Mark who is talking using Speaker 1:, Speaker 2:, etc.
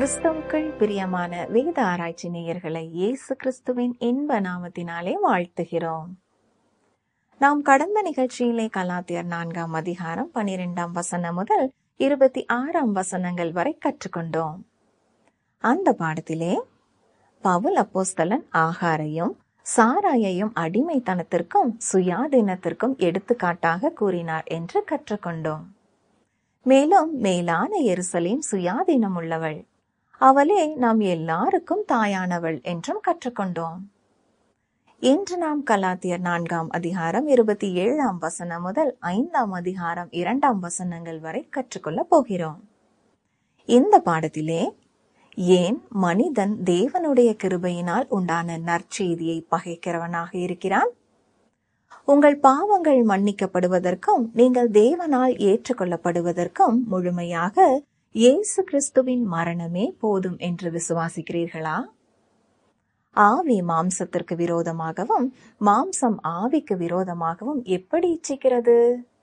Speaker 1: கிறிஸ்துவுக்குள் பிரியமான வேத ஆராய்ச்சி நேயர்களை இயேசு கிறிஸ்துவின் இன்ப நாமத்தினாலே வாழ்த்துகிறோம் நாம் கடந்த நிகழ்ச்சியிலே கலாத்தியர் நான்காம் அதிகாரம் பனிரெண்டாம் வசனம் முதல் இருபத்தி ஆறாம் வசனங்கள் வரை கற்றுக்கொண்டோம் அந்த பாடத்திலே பவுல் அப்போஸ்தலன் ஆகாரையும் சாராயையும் அடிமைத்தனத்திற்கும் சுயாதீனத்திற்கும் எடுத்துக்காட்டாக கூறினார் என்று கற்றுக்கொண்டோம் மேலும் மேலான எருசலேம் சுயாதீனம் உள்ளவள் அவளே நாம் எல்லாருக்கும் தாயானவள் என்றும் கற்றுக்கொண்டோம் இன்று நாம் கலாத்தியர் நான்காம் அதிகாரம் இருபத்தி ஏழாம் வசனம் முதல் ஐந்தாம் அதிகாரம் இரண்டாம் வசனங்கள் வரை கற்றுக்கொள்ளப் போகிறோம் இந்த பாடத்திலே ஏன் மனிதன் தேவனுடைய கிருபையினால் உண்டான நற்செய்தியை பகைக்கிறவனாக இருக்கிறான் உங்கள் பாவங்கள் மன்னிக்கப்படுவதற்கும் நீங்கள் தேவனால் ஏற்றுக்கொள்ளப்படுவதற்கும் முழுமையாக இயேசு கிறிஸ்துவின் மரணமே போதும் என்று விசுவாசிக்கிறீர்களா ஆவி மாம்சத்திற்கு விரோதமாகவும் மாம்சம் ஆவிக்கு விரோதமாகவும் எப்படி இச்சிக்கிறது